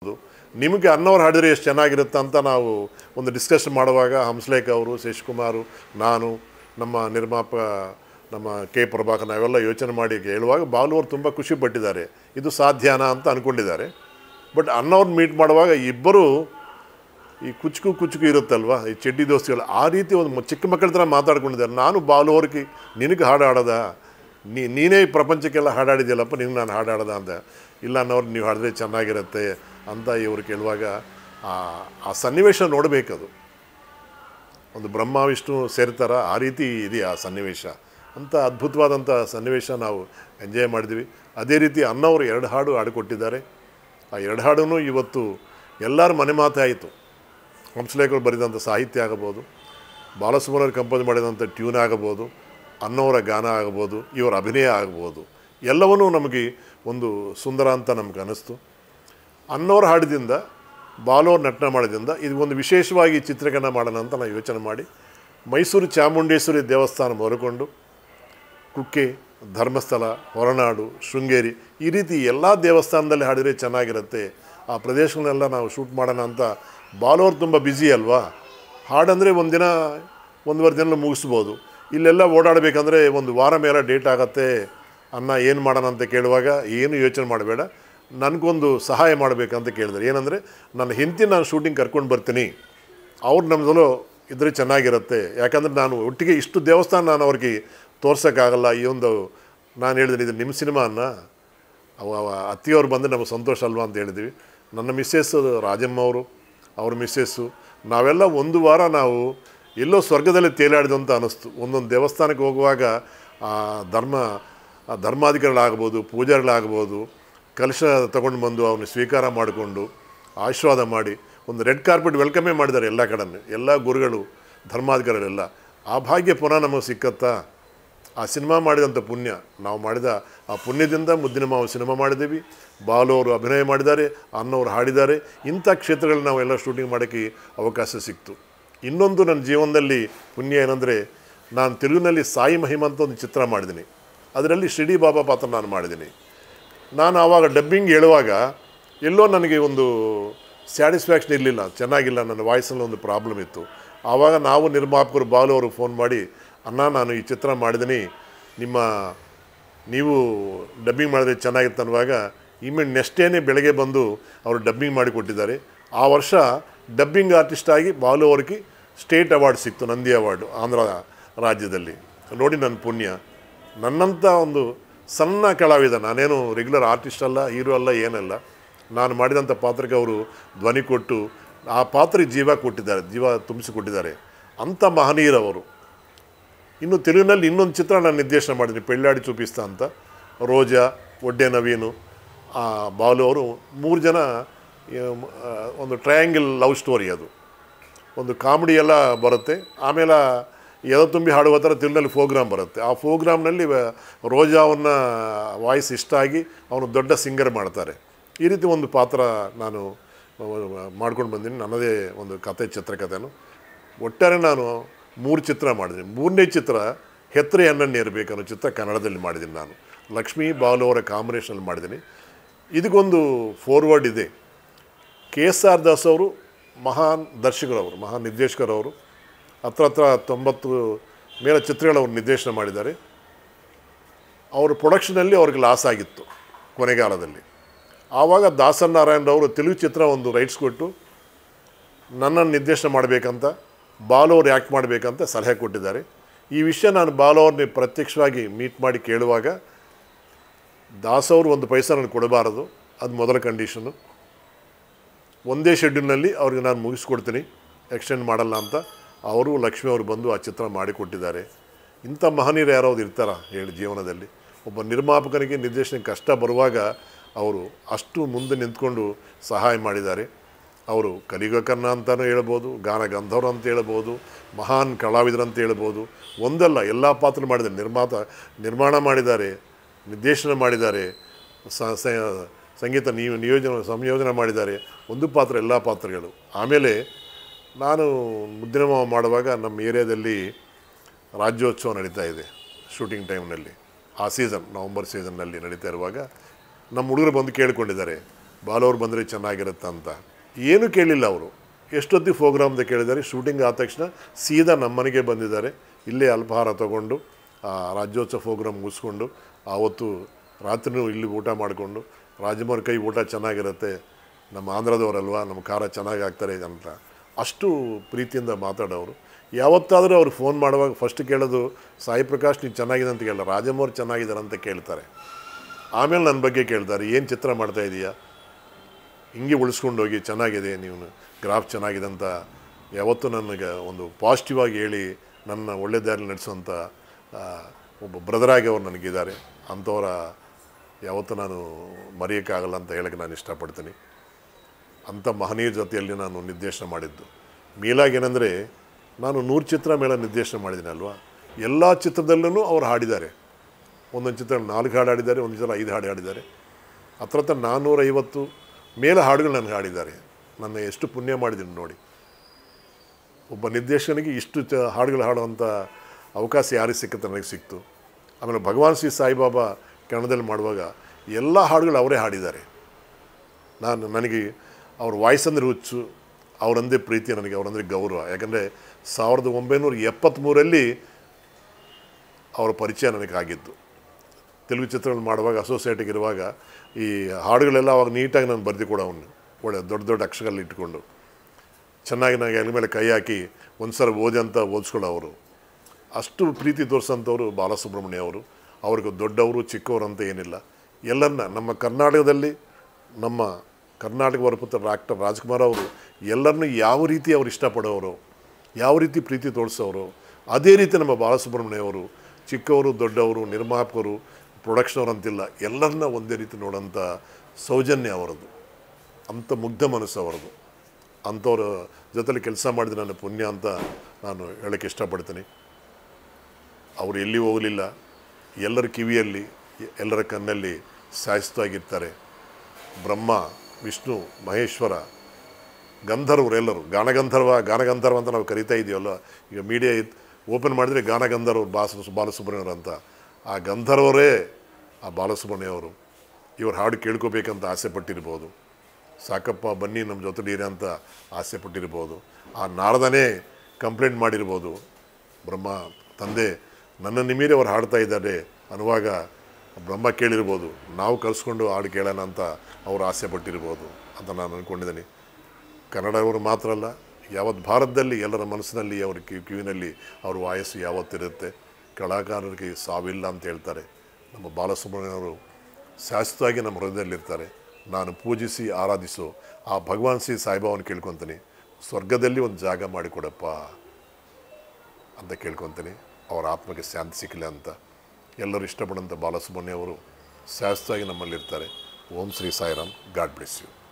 ನಿಮಗೆ ಅನ್ನೋರು ಹಾಡಿದ್ರೆ ಎಷ್ಟು ಚೆನ್ನಾಗಿರುತ್ತೆ ಅಂತ ನಾವು ಒಂದು ಡಿಸ್ಕಷನ್ ಮಾಡುವಾಗ ಹಂಸಲೇಖ ಅವರು ಶಶಿಕುಮಾರು ನಾನು ನಮ್ಮ ನಿರ್ಮಾಪ ನಮ್ಮ ಕೆ ಪ್ರಭಾಕರ್ ನಾವೆಲ್ಲ ಯೋಚನೆ ಮಾಡಿ ಹೇಳುವಾಗ ಬಾಲು ಅವರು ತುಂಬ ಖುಷಿ ಪಟ್ಟಿದ್ದಾರೆ ಇದು ಸಾಧ್ಯನಾ ಅಂತ ಅಂದ್ಕೊಂಡಿದ್ದಾರೆ ಬಟ್ ಅನ್ನೋರ್ನ ಮೀಟ್ ಮಾಡುವಾಗ ಇಬ್ಬರು ಈ ಕುಚುಕು ಕುಚುಕು ಇರುತ್ತಲ್ವ ಈ ಚಡ್ಡಿ ದೋಸ್ತಿಗಳು ಆ ರೀತಿ ಒಂದು ಮ- ಚಿಕ್ಕ ಮಕ್ಕಳ ಥರ ಮಾತಾಡ್ಕೊಂಡಿದ್ದಾರೆ ನಾನು ಬಾಲು ಅವ್ರಿಗೆ ನಿನಗೆ ಹಾಡು ಆಡೋದ ನೀ ನೀನೇ ಈ ಪ್ರಪಂಚಕ್ಕೆಲ್ಲ ಹಾಡಾಡಿದ್ಯಲ್ಲಪ್ಪ ನಿನ್ಗೆ ನಾನು ಹಾಡಾಡದ ಅಂತ ಇಲ್ಲ ಅನ್ನೋರು ನೀವು ಹಾಡಿದ್ರೆ ಚೆನ್ನಾಗಿರುತ್ತೆ ಅಂತ ಇವರು ಕೇಳುವಾಗ ಆ ಆ ಸನ್ನಿವೇಶ ನೋಡಬೇಕದು ಒಂದು ಬ್ರಹ್ಮ ವಿಷ್ಣು ಸೇರ್ತಾರ ಆ ರೀತಿ ಇದೆ ಆ ಸನ್ನಿವೇಶ ಅಂತ ಅದ್ಭುತವಾದಂಥ ಸನ್ನಿವೇಶ ನಾವು ಎಂಜಾಯ್ ಮಾಡಿದ್ವಿ ಅದೇ ರೀತಿ ಅನ್ನವರು ಎರಡು ಹಾಡು ಹಾಡಿಕೊಟ್ಟಿದ್ದಾರೆ ಆ ಎರಡು ಹಾಡೂ ಇವತ್ತು ಎಲ್ಲರ ಮನೆ ಮಾತೇ ಆಯಿತು ಹಂಸಲೇಖರು ಬರೆದಂಥ ಸಾಹಿತ್ಯ ಆಗಬಹುದು ಬಾಲಸುಬ್ರಹ್ಮಣ್ಯರು ಕಂಪೋಸ್ ಮಾಡಿದಂಥ ಟ್ಯೂನ್ ಆಗಬಹುದು ಅನ್ನೋರ ಗಾನ ಆಗಬಹುದು ಇವರ ಅಭಿನಯ ಆಗಬಹುದು ಎಲ್ಲವನ್ನೂ ನಮಗೆ ಒಂದು ಸುಂದರ ಅಂತ ನಮ್ಗೆ ಅನ್ನಿಸ್ತು ಅನ್ನೋರ ಹಾಡಿದಿಂದ ಬಾಲೋರ್ ನಟನೆ ಮಾಡೋದ್ರಿಂದ ಇದು ಒಂದು ವಿಶೇಷವಾಗಿ ಚಿತ್ರೀಕರಣ ಮಾಡೋಣ ಅಂತ ನಾವು ಯೋಚನೆ ಮಾಡಿ ಮೈಸೂರು ಚಾಮುಂಡೇಶ್ವರಿ ದೇವಸ್ಥಾನ ಮೊದಲುಕೊಂಡು ಕುಕ್ಕೆ ಧರ್ಮಸ್ಥಳ ಹೊರನಾಡು ಶೃಂಗೇರಿ ಈ ರೀತಿ ಎಲ್ಲ ದೇವಸ್ಥಾನದಲ್ಲಿ ಹಾಡಿದರೆ ಚೆನ್ನಾಗಿರುತ್ತೆ ಆ ಪ್ರದೇಶಗಳನ್ನೆಲ್ಲ ನಾವು ಶೂಟ್ ಮಾಡೋಣ ಅಂತ ಬಾಲೋರು ತುಂಬ ಬ್ಯುಸಿ ಅಲ್ವಾ ಹಾಡಂದರೆ ಒಂದಿನ ಒಂದುವರೆ ದಿನ ಮುಗಿಸ್ಬೋದು ಇಲ್ಲೆಲ್ಲ ಓಡಾಡಬೇಕಂದ್ರೆ ಒಂದು ವಾರ ಮೇಲೆ ಡೇಟ್ ಆಗತ್ತೆ ಅನ್ನ ಏನು ಮಾಡೋಣ ಅಂತ ಕೇಳುವಾಗ ಏನು ಯೋಚನೆ ಮಾಡಬೇಡ ನನಗೊಂದು ಸಹಾಯ ಮಾಡಬೇಕಂತ ಕೇಳಿದ್ರು ಏನಂದರೆ ನನ್ನ ಹೆಂಡತಿ ನಾನು ಶೂಟಿಂಗ್ ಕರ್ಕೊಂಡು ಬರ್ತೀನಿ ಅವ್ರು ನಮ್ಮದಲ್ಲೂ ಇದ್ರೆ ಚೆನ್ನಾಗಿರುತ್ತೆ ಯಾಕಂದರೆ ನಾನು ಒಟ್ಟಿಗೆ ಇಷ್ಟು ದೇವಸ್ಥಾನ ನಾನು ಅವ್ರಿಗೆ ತೋರ್ಸೋಕ್ಕಾಗಲ್ಲ ಈ ಒಂದು ನಾನು ಹೇಳಿದ್ದೀನಿ ಇದು ನಿಮ್ಮ ಸಿನಿಮಾ ಅನ್ನ ಅವ ಅವ ಅತ್ತಿಯವ್ರು ಬಂದರೆ ನಮಗೆ ಸಂತೋಷ ಅಲ್ವಾ ಅಂತ ಹೇಳಿದ್ವಿ ನನ್ನ ಮಿಸ್ಸೆಸ್ ರಾಜಮ್ಮ ಅವರು ಅವ್ರ ಮಿಸ್ಸೆಸ್ಸು ನಾವೆಲ್ಲ ಒಂದು ವಾರ ನಾವು ಎಲ್ಲೋ ಸ್ವರ್ಗದಲ್ಲಿ ತೇಲಾಡಿದು ಅಂತ ಅನ್ನಿಸ್ತು ಒಂದೊಂದು ದೇವಸ್ಥಾನಕ್ಕೆ ಹೋಗುವಾಗ ಆ ಧರ್ಮ ಆ ಧರ್ಮಾಧಿಕಾರಿಗಳಾಗ್ಬೋದು ಪೂಜಾರಿಗಳಾಗ್ಬೋದು ಕಲಶ ತಗೊಂಡು ಬಂದು ಅವನು ಸ್ವೀಕಾರ ಮಾಡಿಕೊಂಡು ಆಶೀರ್ವಾದ ಮಾಡಿ ಒಂದು ರೆಡ್ ಕಾರ್ಪೆಟ್ ವೆಲ್ಕಮೇ ಮಾಡಿದ್ದಾರೆ ಎಲ್ಲ ಕಡೆನೂ ಎಲ್ಲ ಗುರುಗಳು ಧರ್ಮಾಧಿಕಾರಿಗಳೆಲ್ಲ ಆ ಭಾಗ್ಯ ಪುನಃ ನಮಗೆ ಸಿಕ್ಕತ್ತಾ ಆ ಸಿನಿಮಾ ಮಾಡಿದಂಥ ಪುಣ್ಯ ನಾವು ಮಾಡಿದ ಆ ಪುಣ್ಯದಿಂದ ಮುದ್ದಿನ ಮಾವು ಸಿನಿಮಾ ಮಾಡಿದ್ದೀವಿ ಬಾಲು ಅವರು ಅಭಿನಯ ಮಾಡಿದ್ದಾರೆ ಅನ್ನೋರು ಹಾಡಿದ್ದಾರೆ ಇಂಥ ಕ್ಷೇತ್ರಗಳಲ್ಲಿ ನಾವು ಎಲ್ಲ ಶೂಟಿಂಗ್ ಮಾಡೋಕ್ಕೆ ಅವಕಾಶ ಸಿಕ್ತು ಇನ್ನೊಂದು ನನ್ನ ಜೀವನದಲ್ಲಿ ಪುಣ್ಯ ಏನಂದರೆ ನಾನು ತೆಲುಗಿನಲ್ಲಿ ಸಾಯಿ ಮಹಿಮ ಅಂತ ಒಂದು ಚಿತ್ರ ಮಾಡಿದ್ದೀನಿ ಅದರಲ್ಲಿ ಶಿರ್ಡಿ ಬಾಬಾ ಪಾತ್ರ ನಾನು ಮಾಡಿದ್ದೀನಿ ನಾನು ಆವಾಗ ಡಬ್ಬಿಂಗ್ ಹೇಳುವಾಗ ಎಲ್ಲೋ ನನಗೆ ಒಂದು ಸ್ಯಾಟಿಸ್ಫ್ಯಾಕ್ಷನ್ ಇರಲಿಲ್ಲ ಚೆನ್ನಾಗಿಲ್ಲ ನನ್ನ ವಾಯ್ಸಲ್ಲಿ ಒಂದು ಪ್ರಾಬ್ಲಮ್ ಇತ್ತು ಆವಾಗ ನಾವು ನಿರ್ಮಾಪಕರು ಬಾಲು ಅವರು ಫೋನ್ ಮಾಡಿ ಅಣ್ಣ ನಾನು ಈ ಚಿತ್ರ ಮಾಡಿದ್ದೀನಿ ನಿಮ್ಮ ನೀವು ಡಬ್ಬಿಂಗ್ ಮಾಡಿದ್ರೆ ಚೆನ್ನಾಗಿತ್ತು ಅನ್ನುವಾಗ ಇಮೇಲೆ ನೆಕ್ಸ್ಟ್ ಡೇನೇ ಬೆಳಗ್ಗೆ ಬಂದು ಅವರು ಡಬ್ಬಿಂಗ್ ಮಾಡಿ ಕೊಟ್ಟಿದ್ದಾರೆ ಆ ವರ್ಷ ಡಬ್ಬಿಂಗ್ ಆರ್ಟಿಸ್ಟ್ ಆಗಿ ಬಾಲು ಅವ್ರಿಗೆ ಸ್ಟೇಟ್ ಅವಾರ್ಡ್ ಸಿಕ್ತು ನಂದಿ ಅವಾರ್ಡು ಆಂಧ್ರ ರಾಜ್ಯದಲ್ಲಿ ನೋಡಿ ನನ್ನ ಪುಣ್ಯ ನನ್ನಂಥ ಒಂದು ಸಣ್ಣ ಕಲಾವಿದ ನಾನೇನು ರೆಗ್ಯುಲರ್ ಆರ್ಟಿಸ್ಟ್ ಅಲ್ಲ ಹೀರೋ ಅಲ್ಲ ಏನಲ್ಲ ನಾನು ಮಾಡಿದಂಥ ಪಾತ್ರಕ್ಕೆ ಅವರು ಧ್ವನಿ ಕೊಟ್ಟು ಆ ಪಾತ್ರಕ್ಕೆ ಜೀವ ಕೊಟ್ಟಿದ್ದಾರೆ ಜೀವ ತುಂಬಿಸಿಕೊಟ್ಟಿದ್ದಾರೆ ಅಂಥ ಮಹನೀಯರವರು ಇನ್ನು ತೆಲುಗಿನಲ್ಲಿ ಇನ್ನೊಂದು ಚಿತ್ರ ನಾನು ನಿರ್ದೇಶನ ಮಾಡಿದ್ದೀನಿ ಪೆಳ್ಳಾಡಿ ಚೂಪಿಸ್ತಾ ಅಂತ ರೋಜಾ ಒಡ್ಡೆ ನವೀನು ಆ, ಬಾಲು ಅವರು ಮೂರು ಜನ ಆ, ಒಂದು ಟ್ರಯಾಂಗಲ್ ಲವ್ ಸ್ಟೋರಿ ಅದು ಒಂದು ಕಾಮಿಡಿ ಎಲ್ಲ ಬರುತ್ತೆ ಆಮೇಲೆ ಎದ ತುಂಬಿ ಹಾಡುವ ಥರ ತಿರುನಲ್ಲಿ ಪ್ರೋಗ್ರಾಮ್ ಬರುತ್ತೆ ಆ ಪ್ರೋಗ್ರಾಮ್ನಲ್ಲಿ ರೋಜಾ ಅವನ್ನ ವಾಯ್ಸ್ ಇಷ್ಟ ಆಗಿ ಅವನು ದೊಡ್ಡ ಸಿಂಗರ್ ಮಾಡ್ತಾರೆ ಈ ರೀತಿ ಒಂದು ಪಾತ್ರ ನಾನು ಮಾಡ್ಕೊಂಡು ಬಂದೀನಿ ನನ್ನದೇ ಒಂದು ಕತೆ ಚಿತ್ರಕಥೆನು ಒಟ್ಟಾರೆ ನಾನು ಮೂರು ಚಿತ್ರ ಮಾಡಿದ್ದೀನಿ ಮೂರನೇ ಚಿತ್ರ ಹೆತ್ತರೆ ಅನ್ನನ್ನೇ ಇರಬೇಕು ಅನ್ನೋ ಚಿತ್ರ ಕನ್ನಡದಲ್ಲಿ ಮಾಡಿದ್ದೀನಿ ನಾನು ಲಕ್ಷ್ಮೀ ಬಾಲು ಅವರ ಕಾಂಬಿನೇಷನಲ್ಲಿ ಮಾಡಿದ್ದೀನಿ ಇದಕ್ಕೊಂದು ಫೋರ್ವರ್ಡ್ ಇದೆ ಕೆ ಎಸ್ ಆರ್ ದಾಸ್ ಅವರು ಮಹಾನ್ ದರ್ಶಕರವರು ಮಹಾನ್ ನಿರ್ದೇಶಕರವರು ಹತ್ರ ಹತ್ರ ತೊಂಬತ್ತು ಮೇಲೆ ಚಿತ್ರಗಳವರು ನಿರ್ದೇಶನ ಮಾಡಿದ್ದಾರೆ ಅವ್ರ ಪ್ರೊಡಕ್ಷನಲ್ಲಿ ಅವ್ರಿಗೆ ಲಾಸ್ ಆಗಿತ್ತು ಕೊನೆಗಾಲದಲ್ಲಿ ಆವಾಗ ದಾಸನ್ ನಾರಾಯಣರವರು ತೆಲುಗು ಚಿತ್ರ ಒಂದು ರೈಟ್ಸ್ ಕೊಟ್ಟು ನನ್ನನ್ನು ನಿರ್ದೇಶನ ಮಾಡಬೇಕಂತ ಬಾಲು ಅವ್ರು ಯಾಕೆ ಮಾಡಬೇಕಂತ ಸಲಹೆ ಕೊಟ್ಟಿದ್ದಾರೆ ಈ ವಿಷಯ ನಾನು ಬಾಲು ಅವ್ರನ್ನ ಪ್ರತ್ಯಕ್ಷವಾಗಿ ಮೀಟ್ ಮಾಡಿ ಕೇಳುವಾಗ ದಾಸ್ ಅವರು ಒಂದು ಪೈಸಾ ನನಗೆ ಕೊಡಬಾರದು ಅದು ಮೊದಲ ಕಂಡೀಷನು ಒಂದೇ ಶೆಡ್ಯೂಲ್ನಲ್ಲಿ ಅವ್ರಿಗೆ ನಾನು ಮುಗಿಸ್ಕೊಡ್ತೀನಿ ಎಕ್ಸ್ಟೆಂಡ್ ಮಾಡಲ್ಲ ಅಂತ ಅವರು ಲಕ್ಷ್ಮಿ ಅವರು ಬಂದು ಆ ಚಿತ್ರ ಮಾಡಿಕೊಟ್ಟಿದ್ದಾರೆ ಇಂಥ ಮಹನೀಯರು ಯಾರಾದ್ರು ಇರ್ತಾರ ಹೇಳಿ ಜೀವನದಲ್ಲಿ ಒಬ್ಬ ನಿರ್ಮಾಪಕನಿಗೆ ನಿರ್ದೇಶನ ಕಷ್ಟ ಬರುವಾಗ ಅವರು ಅಷ್ಟು ಮುಂದೆ ನಿಂತ್ಕೊಂಡು ಸಹಾಯ ಮಾಡಿದ್ದಾರೆ ಅವರು ಕಲಿಗಕರ್ಣ ಅಂತಲೂ ಹೇಳ್ಬೋದು ಗಾನ ಗಂಧರ್ವ ಅಂತ ಹೇಳ್ಬೋದು ಮಹಾನ್ ಕಲಾವಿದರು ಅಂತ ಹೇಳ್ಬೋದು ಒಂದಲ್ಲ ಎಲ್ಲ ಪಾತ್ರ ಮಾಡಿದ್ದಾರೆ ನಿರ್ಮಾತ ನಿರ್ಮಾಣ ಮಾಡಿದ್ದಾರೆ ನಿರ್ದೇಶನ ಮಾಡಿದ್ದಾರೆ ಸ ಸ- ಸಂಗೀತ ನೀವು ನಿಯೋಜನೆ ಸಂಯೋಜನೆ ಮಾಡಿದ್ದಾರೆ ಒಂದು ಪಾತ್ರ ಎಲ್ಲ ಪಾತ್ರಗಳು ಆಮೇಲೆ ನಾನು ಮುದ್ದಿನ ಮಾವ ಮಾಡುವಾಗ ನಮ್ಮ ಏರಿಯಾದಲ್ಲಿ ರಾಜ್ಯೋತ್ಸವ ನಡೀತಾ ಇದೆ ಶೂಟಿಂಗ್ ಟೈಮ್ನಲ್ಲಿ ಆ ಸೀಸನ್ ನವಂಬರ್ ಸೀಸನ್ನಲ್ಲಿ ನಡೀತಾ ಇರುವಾಗ ನಮ್ಮ ಹುಡುಗರು ಬಂದು ಕೇಳ್ಕೊಂಡಿದ್ದಾರೆ ಬಾಲವ್ರು ಬಂದರೆ ಚೆನ್ನಾಗಿರುತ್ತೆ ಅಂತ ಏನೂ ಕೇಳಿಲ್ಲ ಅವರು ಎಷ್ಟೊತ್ತಿಗೆ ಪ್ರೋಗ್ರಾಮ್ದ ಕೇಳಿದ್ದಾರೆ ಶೂಟಿಂಗ್ ಆದ ತಕ್ಷಣ ಸೀದಾ ನಮ್ಮ ಮನೆಗೆ ಬಂದಿದ್ದಾರೆ ಇಲ್ಲೇ ಅಲ್ಪಾಹಾರ ತಗೊಂಡು ಆ ರಾಜ್ಯೋತ್ಸವ ಪ್ರೋಗ್ರಾಮ್ ಮುಗಿಸ್ಕೊಂಡು ಆವತ್ತು ರಾತ್ರಿನೂ ಇಲ್ಲಿ ಊಟ ಮಾಡಿಕೊಂಡು ರಾಜಮೋರ್ ಕೈ ಊಟ ಚೆನ್ನಾಗಿರುತ್ತೆ ನಮ್ಮ ಆಂಧ್ರದವರಲ್ವಾ ನಮ್ಮ ಖಾರ ಚೆನ್ನಾಗಿ ಆಗ್ತಾರೆ ಅಂತ ಅಷ್ಟು ಪ್ರೀತಿಯಿಂದ ಮಾತಾಡೋರು ಯಾವತ್ತಾದರೂ ಅವ್ರು ಫೋನ್ ಮಾಡುವಾಗ ಫಸ್ಟ್ ಕೇಳೋದು ಸಾಯಿ ಪ್ರಕಾಶ್ ನೀವು ಚೆನ್ನಾಗಿದೆ ಅಂತ ಕೇಳಲ್ಲ ರಾಜಮೋರ್ ಚೆನ್ನಾಗಿದ್ದಾರೆ ಅಂತ ಕೇಳ್ತಾರೆ ಆಮೇಲೆ ನನ್ನ ಬಗ್ಗೆ ಕೇಳ್ತಾರೆ ಏನು ಚಿತ್ರ ಮಾಡ್ತಾ ಇದೀಯಾ ಹಿಂಗೆ ಉಳಿಸ್ಕೊಂಡು ಹೋಗಿ ಚೆನ್ನಾಗಿದೆ ನೀವು ಗ್ರಾಫ್ ಚೆನ್ನಾಗಿದೆ ಅಂತ ಯಾವತ್ತೂ ನನಗೆ ಒಂದು ಪಾಸಿಟಿವ್ ಆಗಿ ಹೇಳಿ ನನ್ನ ಒಳ್ಳೆ ದಾರಿ ನಡೆಸುವಂಥ ಆ, ಒಬ್ಬ ಬ್ರದರಾಗಿ ಅವ್ರು ನನಗಿದ್ದಾರೆ ಅಂಥವರ ಯಾವತ್ತೂ ನಾನು ಮರೆಯೋಕ್ಕಾಗಲ್ಲ ಅಂತ ಹೇಳಕ್ಕೆ ನಾನು ಇಷ್ಟಪಡ್ತೀನಿ ಅಂಥ ಮಹನೀಯರ ಜೊತೆಯಲ್ಲಿ ನಾನು ನಿರ್ದೇಶನ ಮಾಡಿದ್ದು ಮೇಲಾಗೇನೆಂದರೆ ನಾನು ನೂರು ಚಿತ್ರ ಮೇಲೆ ನಿರ್ದೇಶನ ಮಾಡಿದ್ದೀನಿ ಅಲ್ವಾ ಎಲ್ಲ ಚಿತ್ರದಲ್ಲೂ ಅವ್ರು ಹಾಡಿದ್ದಾರೆ ಒಂದೊಂದು ಚಿತ್ರ ನಾಲ್ಕು ಹಾಡು ಹಾಡಿದ್ದಾರೆ ಒಂದು ಚಿತ್ರ ಐದು ಹಾಡು ಹಾಡಿದ್ದಾರೆ ಹತ್ರ ಹತ್ರ ನಾನ್ನೂರೈವತ್ತು ಮೇಲೆ ಹಾಡುಗಳು ನನಗೆ ಹಾಡಿದ್ದಾರೆ ನನ್ನ ಎಷ್ಟು ಪುಣ್ಯ ಮಾಡಿದ್ದೀನಿ ನೋಡಿ ಒಬ್ಬ ನಿರ್ದೇಶಕನಿಗೆ ಇಷ್ಟು ಚ ಹಾಡುಗಳು ಹಾಡುವಂಥ ಅವಕಾಶ ಯಾರಿಗೆ ಸಿಕ್ಕುತ್ತೆ ನನಗೆ ಸಿಕ್ತು ಆಮೇಲೆ ಭಗವಾನ್ ಶ್ರೀ ಸಾಯಿಬಾಬಾ ಕನ್ನಡದಲ್ಲಿ ಮಾಡುವಾಗ ಎಲ್ಲ ಹಾಡುಗಳು ಅವರೇ ಹಾಡಿದ್ದಾರೆ ನಾನು ನನಗೆ ಅವ್ರ ವಾಯ್ಸ್ ಅಂದರೆ ಹುಚ್ಚು ಅವರಂದೇ ಪ್ರೀತಿ ನನಗೆ ಅವರಂದರೆ ಗೌರವ ಯಾಕಂದರೆ ಸಾವಿರದ ಒಂಬೈನೂರ ಎಪ್ಪತ್ತ್ಮೂರಲ್ಲಿ ಅವರ ಪರಿಚಯ ನನಗೆ ಆಗಿದ್ದು ತೆಲುಗು ಚಿತ್ರಗಳು ಮಾಡುವಾಗ ಅಸೋಸಿಯೇಟಿಗೆ ಇರುವಾಗ ಈ ಹಾಡುಗಳೆಲ್ಲ ಅವಾಗ ನೀಟಾಗಿ ನಾನು ಬರೆದು ಕೂಡ ಅವನು ಒಳ್ಳೆ ದೊಡ್ಡ ದೊಡ್ಡ ಅಕ್ಷರಗಳಲ್ಲಿ ಇಟ್ಕೊಂಡು ಚೆನ್ನಾಗಿ ನನಗೆ ಅದ್ರ ಮೇಲೆ ಕೈ ಹಾಕಿ ಒಂದು ಸಲ ಓದಿ ಅಂತ ಓದಿಸ್ಕೊಳ್ಳೋ ಅವರು ಅಷ್ಟು ಪ್ರೀತಿ ತೋರಿಸೋಂಥವ್ರು ಬಾಲಸುಬ್ರಹ್ಮಣ್ಯ ಅವರು ಅವ್ರಿಗೆ ದೊಡ್ಡವರು ಚಿಕ್ಕವರು ಅಂತ ಏನಿಲ್ಲ ಎಲ್ಲರನ್ನ ನಮ್ಮ ಕರ್ನಾಟಕದಲ್ಲಿ ನಮ್ಮ ಕರ್ನಾಟಕ ಹೊರಪುತ್ರ ಡಾಕ್ಟರ್ ರಾಜ್ಕುಮಾರ್ ಅವರು ಎಲ್ಲರನ್ನೂ ಯಾವ ರೀತಿ ಅವ್ರು ಇಷ್ಟಪಡೋರು ಯಾವ ರೀತಿ ಪ್ರೀತಿ ತೋರಿಸೋರು ಅದೇ ರೀತಿ ನಮ್ಮ ಬಾಲಸುಬ್ರಹ್ಮಣ್ಯ ಅವರು ಚಿಕ್ಕವರು ದೊಡ್ಡವರು ನಿರ್ಮಾಪಕರು ಪ್ರೊಡಕ್ಷನವ್ರು ಅಂತಿಲ್ಲ ಎಲ್ಲರನ್ನ ಒಂದೇ ರೀತಿ ನೋಡೋಂಥ ಸೌಜನ್ಯ ಅವರದು ಅಂಥ ಮುಗ್ಧ ಮನಸ್ಸು ಅವರದು ಅಂಥವ್ರ ಜೊತೆಲಿ ಕೆಲಸ ಮಾಡಿದ ನನ್ನ ಪುಣ್ಯ ಅಂತ ನಾನು ಹೇಳೋಕ್ಕೆ ಇಷ್ಟಪಡ್ತೀನಿ ಅವರು ಎಲ್ಲಿ ಹೋಗಲಿಲ್ಲ ಎಲ್ಲರ ಕಿವಿಯಲ್ಲಿ ಎಲ್ಲರ ಕಣ್ಣಲ್ಲಿ ಶಾಶ್ವತವಾಗಿರ್ತಾರೆ ಬ್ರಹ್ಮ ವಿಷ್ಣು ಮಹೇಶ್ವರ ಗಂಧರ್ವರು ಎಲ್ಲರೂ ಗಾನಗಂಧರ್ವ ಗಾನಗಂಧರ್ವ ಅಂತ ನಾವು ಕರಿತಾ ಇದೀವಲ್ಲ ಈಗ ಮೀಡಿಯಾ ಓಪನ್ ಮಾಡಿದರೆ ಗಾನಗಂಧರ್ವರು ಬಾಸ ಬಾಲಸುಬ್ರಹ್ಮಣ್ಯರು ಅಂತ ಆ ಗಂಧರ್ವರೇ ಆ ಬಾಲಸುಬ್ರಹ್ಮಣ್ಯ ಅವರು ಇವ್ರ ಹಾಡು ಕೇಳ್ಕೋಬೇಕಂತ ಆಸೆ ಪಟ್ಟಿರ್ಬೋದು ಸಾಕಪ್ಪ ಬನ್ನಿ ನಮ್ಮ ಜೊತೆಲಿರಿ ಅಂತ ಆಸೆ ಪಟ್ಟಿರ್ಬೋದು ಆ ನಾರದನೇ ಕಂಪ್ಲೇಂಟ್ ಮಾಡಿರ್ಬೋದು ಬ್ರಹ್ಮ ತಂದೆ ನನ್ನ ನಿಮೀರಿ ಅವ್ರು ಹಾಡ್ತಾ ಇದ್ದಾರೆ ಅನ್ನುವಾಗ ಬ್ರಹ್ಮ ಕೇಳಿರ್ಬೋದು ನಾವು ಕಲಿಸ್ಕೊಂಡು ಹಾಡು ಕೇಳೋಣ ಅಂತ ಅವ್ರು ಆಸೆ ಪಟ್ಟಿರ್ಬೋದು ಅಂತ ನಾನು ಅಂದ್ಕೊಂಡಿದ್ದೀನಿ ಕನ್ನಡವರು ಮಾತ್ರ ಅಲ್ಲ ಯಾವತ್ತು ಭಾರತದಲ್ಲಿ ಎಲ್ಲರ ಮನಸ್ಸಿನಲ್ಲಿ ಅವ್ರ ಕಿವಿ ಕಿವಿನಲ್ಲಿ ಅವ್ರ ವಾಯಸ್ಸು ಯಾವತ್ತಿರುತ್ತೆ ಕಲಾಕಾರರಿಗೆ ಸಾವಿಲ್ಲ ಅಂತ ಹೇಳ್ತಾರೆ ನಮ್ಮ ಬಾಲಸುಬ್ರಹ್ಮಣ್ಯವರು ಶಾಶ್ವತವಾಗಿ ನಮ್ಮ ಹೃದಯದಲ್ಲಿರ್ತಾರೆ ನಾನು ಪೂಜಿಸಿ ಆರಾಧಿಸೋ ಆ ಭಗವಾನ್ ಶ್ರೀ ಸಾಯಿಬಾಬನ ಕೇಳ್ಕೊತೀನಿ ಸ್ವರ್ಗದಲ್ಲಿ ಒಂದು ಜಾಗ ಮಾಡಿಕೊಡಪ್ಪ ಅಂತ ಕೇಳ್ಕೊತೀನಿ ಅವರ ಆತ್ಮಕ್ಕೆ ಶಾಂತಿ ಸಿಕ್ಕಲಿ ಅಂತ ಎಲ್ಲರೂ ಇಷ್ಟಪಡೋಂಥ ಬಾಲಸುಬ್ರಹ್ಮಣ್ಯ ಅವರು ಶಾಶ್ವತವಾಗಿ ನಮ್ಮಲ್ಲಿರ್ತಾರೆ Om Shri Sairam God bless you